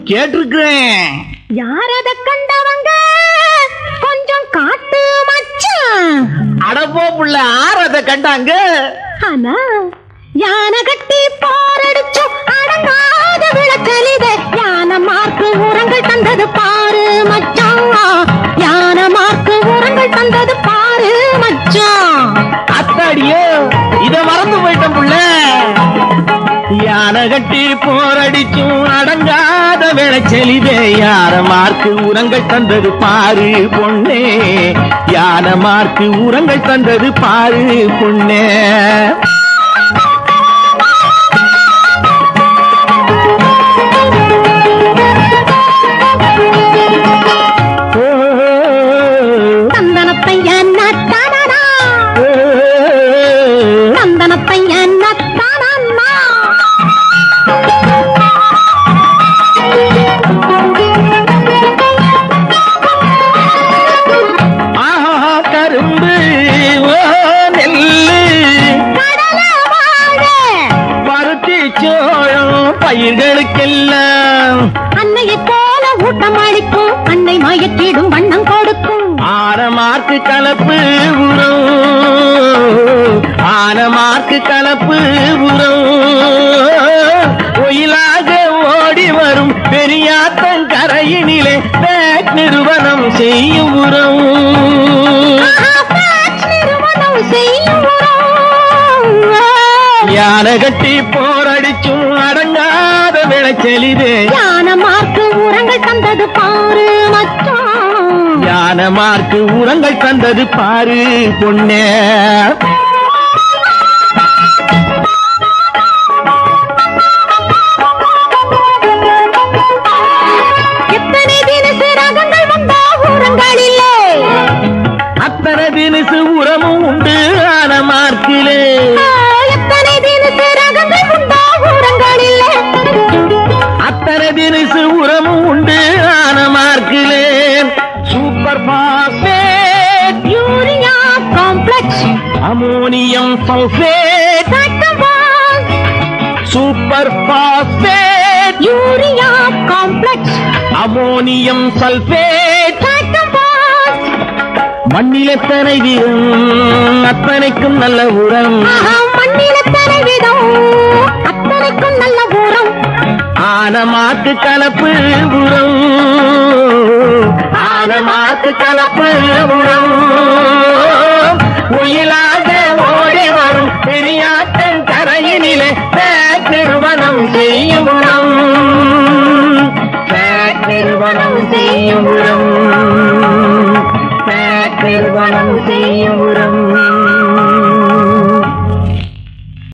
கேட்டிருக்கிறேன் யார் அத கண்டவங்க கொஞ்சம் காட்டு மச்சான் அடப்போ புள்ள ஆறு அதை கண்டாங்க ஆனா யானை கட்டி போரடிச்சும் அடங்காத விளக்கலிது யானை மார்க்கு உரங்கள் தந்தது பாரு மச்சான் யானை மார்க்கு உரங்கள் தந்தது பாரு மச்சான் அத்தாடியோ இத மறந்து போயிட்டேன் புள்ள யானை கட்டி போரடிச்சும் அடங்காத விளைச்செலிதே யார மார்க்கு உரங்கள் தந்தது பாரு பொண்ணே யானை மார்க்கு உரங்கள் தந்தது பாரு பொண்ணே ஓ, தந்தனத்தை என்ன தானா ஓ, தந்தனத்தை என்ன தானா ஆஹா கரும்பு ஓ நெல்லு கடல வாழை பருத்தி சோளம் பயிர்களுக்கெல்லாம் அன்னையை போல ஊட்டம் அளிக்கும் அன்னை மயக்கிடும் வண்ணம் கொடுக்கும் ஆனமார்க்கு கலப்பு உரம் ஆனமார்க்கு கலப்பு உரம் ஒயிலாக ஓடி வரும் பெரியாத்தங்கரையினிலே பேக் நிறுவனம் செய்யும் உரம் ஆஹா, பேட்ச் நிறுவனம் செய்யும் உரம். யானை கட்டி போரடிச்சும் அடங்காத விளைச்செலிதே யானை மார்க்கு உரங்கள் தந்தது பாரு மச்சான் யானை மார்க்கு உரங்கள் தந்தது பாரு பொண்ணே எத்தனை தினசு ரகங்கள் வந்தா உரங்களிலே அத்தனை தினசு உரமும் உண்டு ஆன மார்க்கிலே ஆ, எத்தனை தினசு ரகங்கள் வந்தா உரங்களிலே அத்தனை தினசு உரமும் உண்டு ஆன மார்க்கிலே super phosphate urea complex ammonium sulphate காட்டவாஸ் super phosphate urea complex ammonium sulphate காட்டவாஸ் மண்ணில் எத்தனை வீரம் அத்தனைக்கும் நல்ல உரம் ஆஹா, மண்ணில் எத்தனை விதம் அத்தனைக்கும் நல்ல உரம் ஆனமாக்கு கலப்பு உரம் ஆனமாக்கு கலப்பு உரம் உயிலாக ஓடி வரும் பெரியாட்டன் கரையினிலே பேக் நிறுவனம் செய்யும் உரம் பேக் நிறுவனம் செய்யும் உரம் பேக் நிறுவனம் செய்யும் உரம்